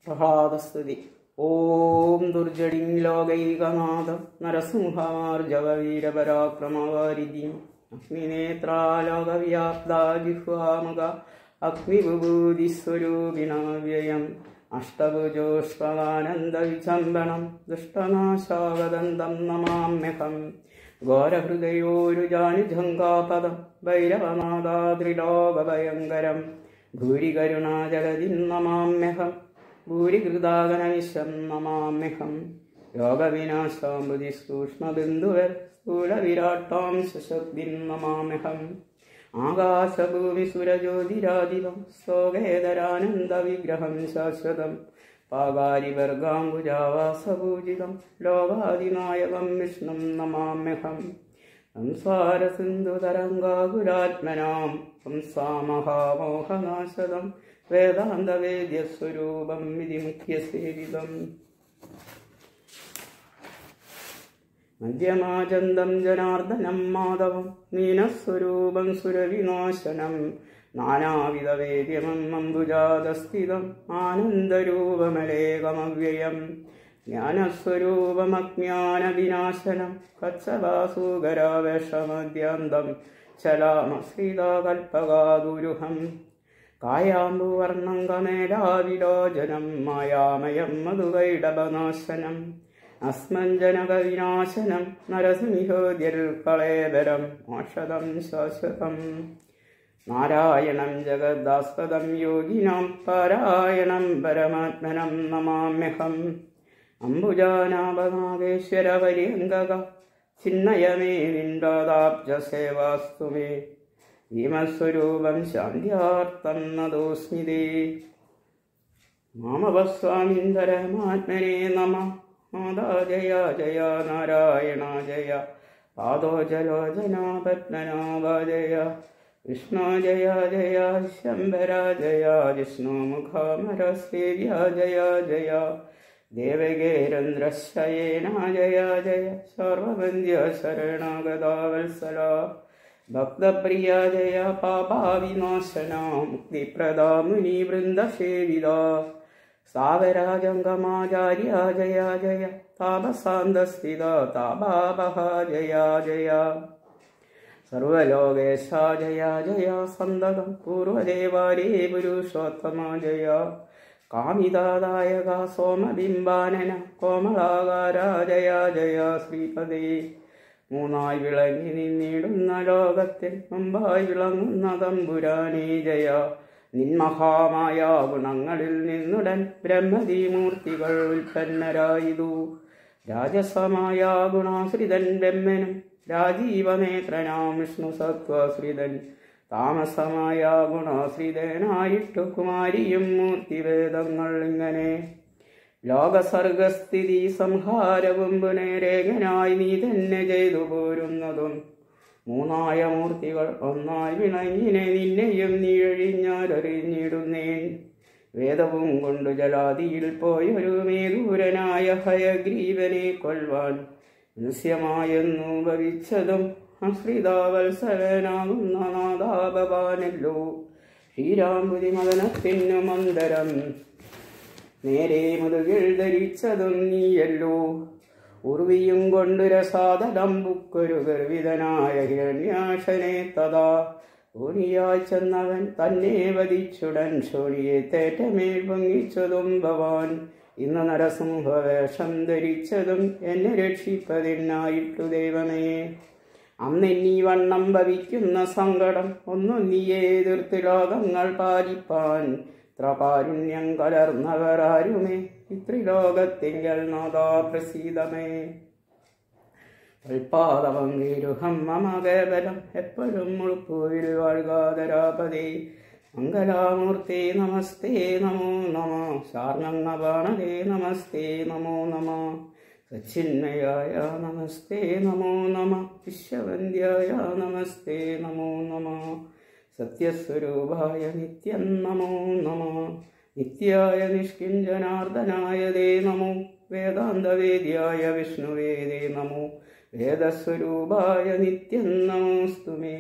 പ്രഹ്ലാദസ്തുതി ഓം ദുർജടിം ലോകൈകനാഥം നരസിംഹാർജവീരപരാക്രമവാരിധിം അഗ്നിനേത്രാലോകവ്യാപ്താജിഹ്വാമുഖ അഗ്നിവിഭൂതിസ്വരൂപിണമവ്യയം അഷ്ടഭുജോഷ്പകാനന്ദവിചംബണം ദുഷ്ടനാശാവദന്തം നമാമ്യഹം ഘോരഹൃദയോരുജാനുജങ്കാപദം ഭൈരവനാഥാദ്രിലോകഭയങ്കരം ഭൂരികരുണാജഗതിം നമാമ്യഹം ഭൂരികൃതാഗനവിശ്വം നമാമ്യഹം യോഗവിനാശാംബുധി സൂക്ഷ്മബിന്ദുവർ സ്ഥൂലവിരാട്ടാം ശശക്തിം നമാമ്യഹം ആകാശഭൂമിസുരജ്യോതിരാദിവം സ്തോകേതരാനന്ദവിഗ്രഹം ശാശ്വതം പാകാരിവർഗാംബുജാവാസപൂജിതം ലോകാദിനായകം വിഷ്ണും നമാമ്യഹം സംസാരസിന്ധുതരംഗാകുരാത്മനാം ഹംസാമഹാമോഹനാശദം വേദാന്തവേദ്യസ്വരൂപം വിധി മുഖ്യസേവിതം മധ്യമാചന്തം ജനാർദ്ദനം മാധവം മീനസ്വരൂപം സുരവിനാശനം നാനാവിധവേദ്യമം അംബുജാതസ്ഥിതം ആനന്ദരൂപമലേകമവ്യയം ജ്ഞാനസ്വരൂപമജ്ഞാനവിനാശനം കച്ചവാസൂകരാവേഷമദ്യാന്തം ചലാമശ്രിതാകൽപ്പകാഗുരുഹം കായാമ്പുവർണം കമേലാവിലോചനം മായാമയം മധുവൈഡവനാശനം അസ്മഞ്ജനകവിനാശനം നരസിംഹോദ്യൽ കളേബരം മോക്ഷദം ശാശ്വതം നാരായണം ജഗദാസ്പദം യോഗിനാം പാരായണം പരമാത്മനം നമാമ്യഹം അംബുജാനാഭനാഗേശ്വര പര്യങ്കക ചിന്നയമേ നിൻപാദാബ്ജസേവാസ്തു മേ ഭീമസ്വരൂപം ശാന്ത്യാർത്ഥം നദോസ്മിതേ മാമവസ്വാമിന്ദരമാത്മനെ നമ മാതാ ജയ ജയ നാരായണ ജയ പാദോ ജലോ ജനാ പത്മനാഭ ജയ വിഷ്ണു ജയ ജയ ശംബര ജയ വിഷ്ണു മുഖാമര സേവ്യ ജയ ജയ ദേവഗേരന്ദ്രശയേന ജയ ജയ സർവവന്ദ്യ ശരണാഗതാവത്സല ഭക്തപ്രിയ ജയ പാപാവിനാശന മുക്തിപ്രദാ മുനിവൃന്ദസേവിത സാവരാജംഗമാചാര്യ ജയ ജയ താപസാന്തസ്ഥിത താപാപഹ ജയ ജയ സർവലോകേശ ജയ ജയ സന്തതം പൂർവദേവാരേ പുരുഷോത്തമ ജയ കാമിതാദായക സോമബിംബാനന കോമളാകാര ജയ ജയ ശ്രീപദേ മൂന്നായി വിളങ്ങി നിന്നിടുന്ന ലോകത്തിൽ മുമ്പായി വിളങ്ങുന്ന തമ്പുരാനേ ജയ നിന്മഹാമായ ഗുണങ്ങളിൽ നിന്നുടൻ ബ്രഹ്മദീമൂർത്തികൾ ഉൽപ്പന്നരായിതു രാജസമായ ഗുണാശ്രിതൻ ബ്രഹ്മനും രാജീവനേത്രനാം വിഷ്ണു സത്വശ്രിതൻ താമസമായ ഗുണാശ്രിതനായിട്ടു കുമാരിയും മൂർത്തിവേദങ്ങൾ ഇങ്ങനെ ലോകസർഗസ്ഥിതി സംഹാരവും പുനരേകനായി നീ തന്നെ ചെയ്തു പോരുന്നതും മൂന്നായ മൂർത്തികൾ ഒന്നായി വിളങ്ങിനെ നിന്നെയും നീ എഴിഞ്ഞാലറിഞ്ഞിടുന്നേൻ വേദവും കൊണ്ടു ജലാതിയിൽ പോയൊരു മേദൂരനായ ഹയഗ്രീവനെ കൊൽവാൻ മനുഷ്യമായെന്നു ഭവിച്ചതും അശ്രിതാവത്സരനാകുന്ന നാദാഭവാനല്ലോ ശ്രീരാംബുതി മദനത്തിനു മന്ദരം നേരെ മുതുകിൽ ധരിച്ചതും നീയല്ലോ ഉർവിയും കൊണ്ടു രസാദടമ്പുക്കൊരു ഗർവിതനായ ഹിരണ്യാശനെ തഥാ ഊണിയായി ചെന്നവൻ തന്നെ വധിച്ചുടൻ ശോണിയെ തേറ്റമേൽ പൊങ്ങിച്ചതും ഭവാൻ ഇന്ന് നരസിംഹവേഷം ധരിച്ചതും എന്നെ രക്ഷിപ്പതിനായിട്ടു ദൈവമേ അന്നെന്നീ വണ്ണം ഭവിക്കുന്ന സങ്കടം ഒന്നും നീയെ എതിർത്ത് ലോകങ്ങൾ പാലിപ്പാൻ ത്രകാരുണ്യം കലർന്നവരാരുമേ ഇത്രിലോകത്തിങ്കൽ നാദാ പ്രസീതമേ കൽപ്പാതവങ്കീരുഹം മമ കേവലം എപ്പോഴും മുൾപ്പൂവിൽ വാഴ്കാതരാപതേ മംഗലാമൂർത്തേ നമസ്തേ നമോ നമ ശാർണങ്ങപാണതേ നമസ്തേ നമോ നമ സച്ചിന്മയായ നമസ്തേ നമോ നമ വിശ്വവന്ദ്യായ നമസ്തേ നമോ നമ സത്യസ്വരൂപായ നിത്യം നമോ നമ നിത്യായ നിഷ്കിഞ്ചനാർദ്ദനായ ദേ നമോ വേദാന്തവേദ്യായ വിഷ്ണുവേദേ നമോ വേദസ്വരൂപായ നിത്യം നമോസ്തു മേ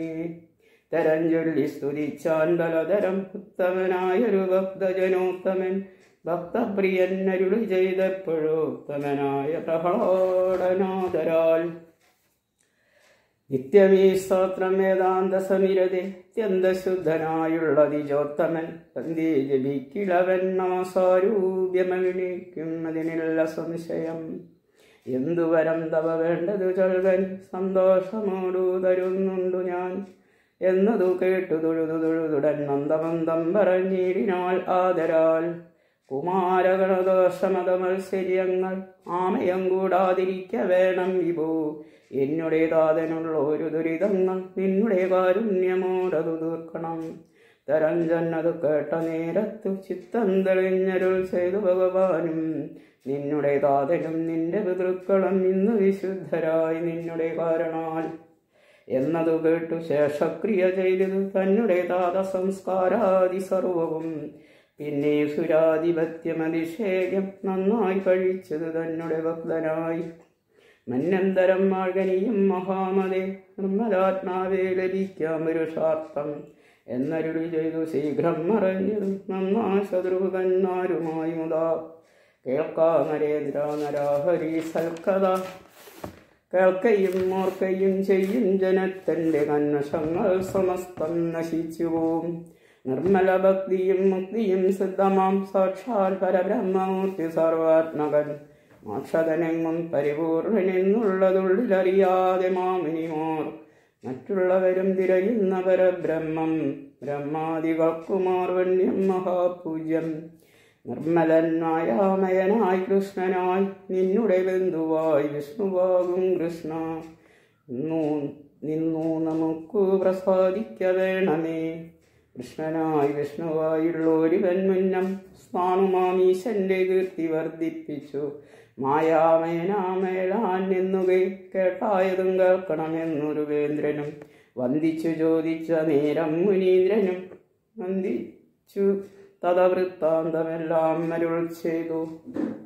തരം ചൊല്ലി സ്തുതിച്ചാൻ ബലതരം ഉത്തമനായൊരു ഭക്തജനോത്തമൻ ഭക്തപ്രിയൻ അരുളി ചെയ്തപ്പോഴോത്തമനായ പ്രഹ്ലാടനാദരാൽ നിത്യമീ സ്തോത്രം വേദാന്ത സമിരതെ അത്യന്തശുദ്ധനായുള്ള ദിജോത്തമൻ തന്തി ജപിക്കിളവൻ നമസാരൂപ്യമവിളിക്കുന്നതിനുള്ള സംശയം എന്തു വരം തവ വേണ്ടതു ചൊൽകൻ സന്തോഷമോടു തരുന്നുണ്ടു ഞാൻ എന്നതു കേട്ടു തൊഴുതു തൊഴുതുടൻ നന്ദമന്ദം പറഞ്ഞിടിനാൾ ആദരാൽ കുമാരഗണദോഷമത മത്സര്യങ്ങൾ ആമയം കൂടാതിരിക്ക വേണം വിഭൂ എന്നുടെ താതനുള്ള ഒരു ദുരിതങ്ങൾ നിന്നുടെ കാരുണ്യമോടതു തീർക്കണം തരഞ്ജന്നതു കേട്ട നേരത്തു ചിത്തം തെളിഞ്ഞരുൾ ചെയ്തു ഭഗവാനും നിന്നുടെ താതനും നിന്റെ പിതൃക്കളും ഇന്ന് വിശുദ്ധരായി നിന്നുടെ കാരണാൽ എന്നതു കേട്ടു ശേഷക്രിയ ചെയ്തതു തന്നുടെ താത സംസ്കാരാദി സർവവും പിന്നെ സുരാധിപത്യമതിഷേകം നന്നായി കഴിച്ചത് തന്നുടെ ഭക്തനായി മന്നന്തരം മാർഗനിയും മഹാമതേ നിർമ്മലാത്മാവേ ലഭിക്കാം പുരുഷാർത്ഥം എന്നരുളി ചെയ്തു ശീഘ്രം മറഞ്ഞതു നന്നാ ശത്രുകന്മാരുമായി മുതാ കേൾക്കാ നരേന്ദ്ര നരാഹരി സൽക്കഥ കേൾക്കയും ഓർക്കയും ചെയ്യും ജനത്തന്റെ കന്വശങ്ങൾ സമസ്തം നശിച്ചു പോവും നിർമ്മല ഭക്തിയും മുക്തിയും സിദ്ധമാം സാക്ഷാൽ പരബ്രഹ്മമൂർത്തി സർവാത്മകൻ മോക്ഷതനെങ്ങും പരിപൂർണനെന്നുള്ളതുള്ളിലറിയാതെ മാമിനിമോർ മറ്റുള്ളവരും തിരയുന്ന പരബ്രഹ്മം ബ്രഹ്മാദികൾക്കുമാർ വന്യം മഹാപൂജ്യം നിർമ്മലന്മായാമയനായി കൃഷ്ണനായി നിന്നുടെ ബന്ധുവായി വിഷ്ണുവാകും കൃഷ്ണ നിന്നു നിന്നു നമുക്ക് പ്രസാദിക്ക വേണമേ കൃഷ്ണനായി വിഷ്ണുവായുള്ളൊരുവൻ മുന്നം സ്വാണുമാമീശന്റെ കീർത്തി വർദ്ധിപ്പിച്ചു മായാമയനാമേളാൻ എന്നുകെ കേട്ടായതും കേൾക്കണമെന്നൊരു വേന്ദ്രനും വന്ദിച്ചു ചോദിച്ച നേരം മുനീന്ദ്രനും വന്ദിച്ചു തഥവൃത്താന്തമെല്ലാം അരുൾ ചെയ്തു